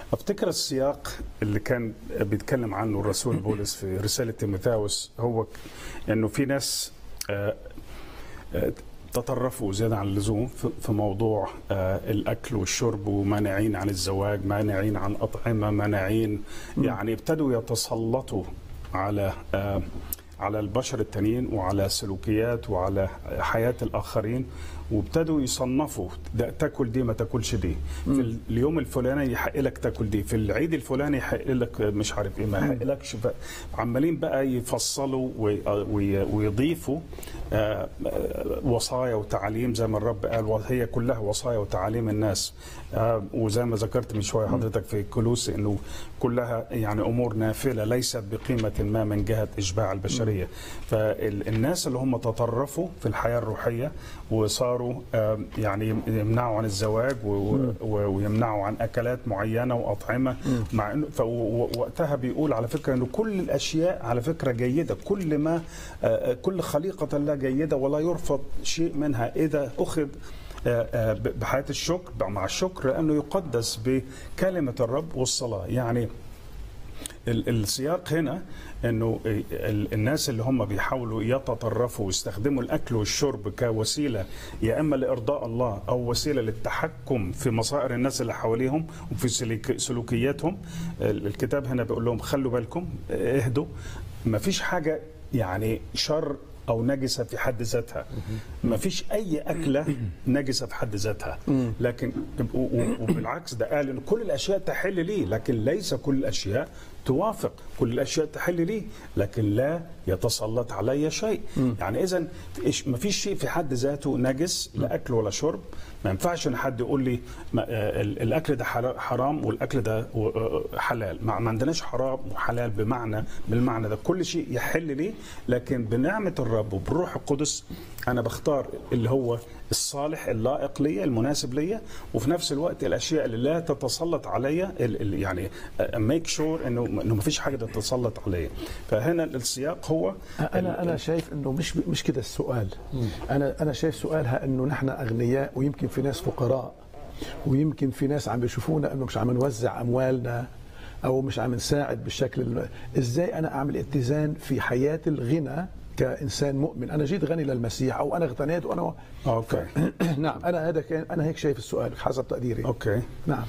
افتكر السياق اللي كان بيتكلم عنه الرسول بولس في رساله تيموثاوس هو ك- انه في ناس آه، آه، تطرفوا زيادة عن اللزوم في- في موضوع آه، الأكل والشرب ومانعين عن الزواج مانعين عن أطعمة مانعين يعني ابتدوا يتسلطوا على آه، على البشر التانيين وعلى سلوكيات وعلى حياة الآخرين وابتدوا يصنفوا ده تاكل دي ما تاكلش دي في اليوم الفلاني يحق لك تاكل دي في العيد الفلاني يحق لك مش عارف ايه ما يحقلكش ف- عمالين بقى يفصلوا وي- وي- ويضيفوا آه، آه، وصايا وتعاليم زي ما الرب قال وهي كلها وصايا وتعاليم الناس آه، وزي ما ذكرت من شويه حضرتك في كلوسي انه كلها يعني امور نافله ليست بقيمه ما من جهه اشباع البشريه فالناس اللي هم تطرفوا في الحياه الروحيه وصاروا آه، يعني يمنعوا عن الزواج و- و- ويمنعوا عن اكلات معينه واطعمه مع انه فوقتها بيقول على فكره انه كل الاشياء على فكره جيده كل ما آه، كل خليقه الله جيده ولا يرفض شيء منها اذا اخذ آه، آه، بحياه الشكر مع الشكر لانه يقدس بكلمه الرب والصلاه يعني ال- السياق هنا انه ال- الناس اللي هم بيحاولوا يتطرفوا ويستخدموا الاكل والشرب كوسيله يا اما لارضاء الله او وسيله للتحكم في مصائر الناس اللي حواليهم وفي سلوك- سلوكياتهم ال- الكتاب هنا بيقول لهم خلوا بالكم اهدوا ما فيش حاجه يعني شر او نجسه في حد ذاتها ما فيش اي اكله نجسه في حد ذاتها لكن و- و- وبالعكس ده قال ان كل الاشياء تحل لي لكن ليس كل الاشياء توافق كل الاشياء تحل لي لكن لا يتسلط علي شيء يعني اذا ما فيش شيء في حد ذاته نجس لا اكل ولا شرب ما ينفعش ان حد يقول لي ما آه، ال- الاكل ده حرا- حرام والاكل ده و- آه، حلال ما ما عندناش حرام وحلال بمعنى بالمعنى ده كل شيء يحل لي لكن بنعمه الرب وبالروح القدس انا بختار اللي هو الصالح اللائق ليا المناسب ليا وفي نفس الوقت الاشياء اللي لا تتسلط عليا ال- ال- يعني ميك شور انه انه ما فيش حاجه تتسلط عليا فهنا السياق هو انا انا شايف انه مش مش كده السؤال انا انا شايف سؤالها انه نحن اغنياء ويمكن في ناس فقراء ويمكن في ناس عم بيشوفونا انه مش عم نوزع اموالنا او مش عم نساعد بالشكل الم... ازاي انا اعمل اتزان في حياه الغنى كانسان مؤمن انا جيت غني للمسيح او انا اغتنيت وانا اوكي نعم انا هذا كان انا هيك شايف السؤال حسب تقديري اوكي نعم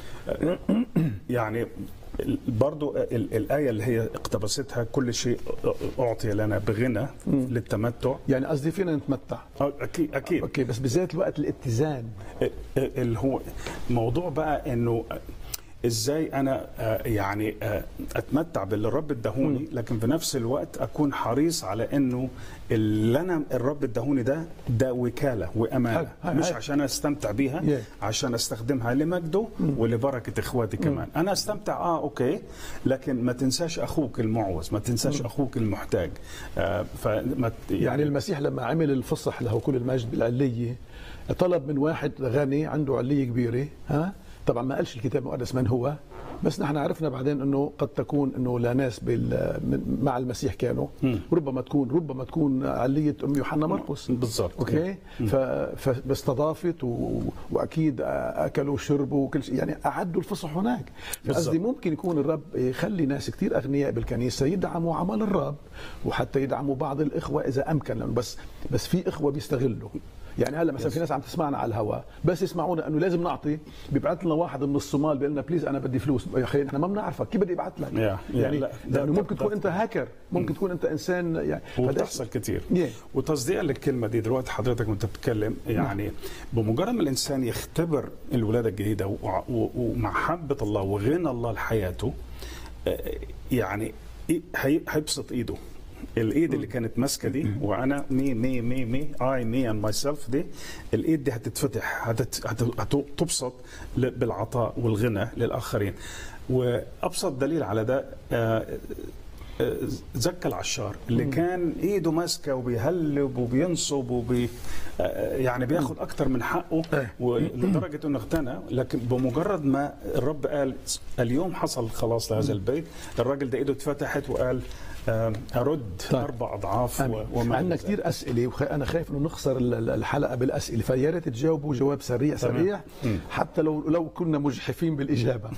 يعني ال- برضو ال- الآية اللي هي اقتبستها كل شيء أعطي لنا بغنى للتمتع يعني قصدي فينا نتمتع أه، أكيد أكيد اوكي بس بذات الوقت الاتزان اللي هو موضوع بقى انه ازاي انا آه، يعني آه، اتمتع باللي الرب اداهوني لكن في نفس الوقت اكون حريص على انه اللي انا الرب اداهوني ده ده وكاله وامانه هاي- هاي- مش هاي. عشان استمتع بيها Yeah. عشان استخدمها لمجده ولبركه اخواتي كمان انا استمتع اه اوكي لكن ما تنساش اخوك المعوز ما تنساش اخوك المحتاج آه فما يعني المسيح لما عمل الفصح له كل المجد بالعلية طلب من واحد غني عنده علية كبيرة ها طبعا ما قالش الكتاب المقدس من هو بس نحن عرفنا بعدين انه قد تكون انه لا ناس بال من- مع المسيح كانوا ربما تكون ربما تكون علية ام يوحنا مرقس بالضبط. اوكي ف... فاستضافت و... واكيد اكلوا وشربوا وكل شيء يعني اعدوا الفصح هناك قصدي ممكن يكون الرب يخلي ناس كثير اغنياء بالكنيسه يدعموا عمل الرب وحتى يدعموا بعض الاخوه اذا امكن لانه بس بس في اخوه بيستغلوا يعني هلا مثلا في ناس عم تسمعنا على الهواء بس يسمعونا انه لازم نعطي بيبعث لنا واحد من الصومال بيقول لنا بليز انا بدي فلوس يا اخي احنا ما بنعرفك كيف بدي ابعث لك يا- يا يعني لا، ده- لانه ده- ممكن ده- تكون انت هاكر ممكن تكون انت انسان يعني فده- وبتحصل كتير Yeah. وتصديقا للكلمه دي دلوقتي حضرتك وانت بتتكلم يعني بمجرد ما الانسان يختبر الولاده الجديده وع- و- ومحبه الله وغنى الله لحياته آه، يعني إيه- هي- هيبسط ايده الايد اللي كانت ماسكه دي وانا مي مي مي مي اي مي اند ماي سيلف دي الايد دي هتتفتح هتت- هت- هتبسط ل- بالعطاء والغنى للاخرين وابسط دليل على ده آه، زكى العشار اللي كان ايده ماسكه وبيهلب وبينصب وبي آه، يعني بياخد اكتر من حقه إيه. ولدرجه انه اغتنى لكن بمجرد ما الرب قال اليوم حصل خلاص لهذا البيت الراجل ده ايده اتفتحت وقال آه، ارد طيب. اربع اضعاف آمين. و- وما عندنا إلى ذلك. كثير اسئله وانا خايف انه نخسر ال- ال- الحلقه بالاسئله فيا ريت تجاوبوا جواب سريع تمام. سريع مم. حتى لو لو كنا مجحفين بالاجابه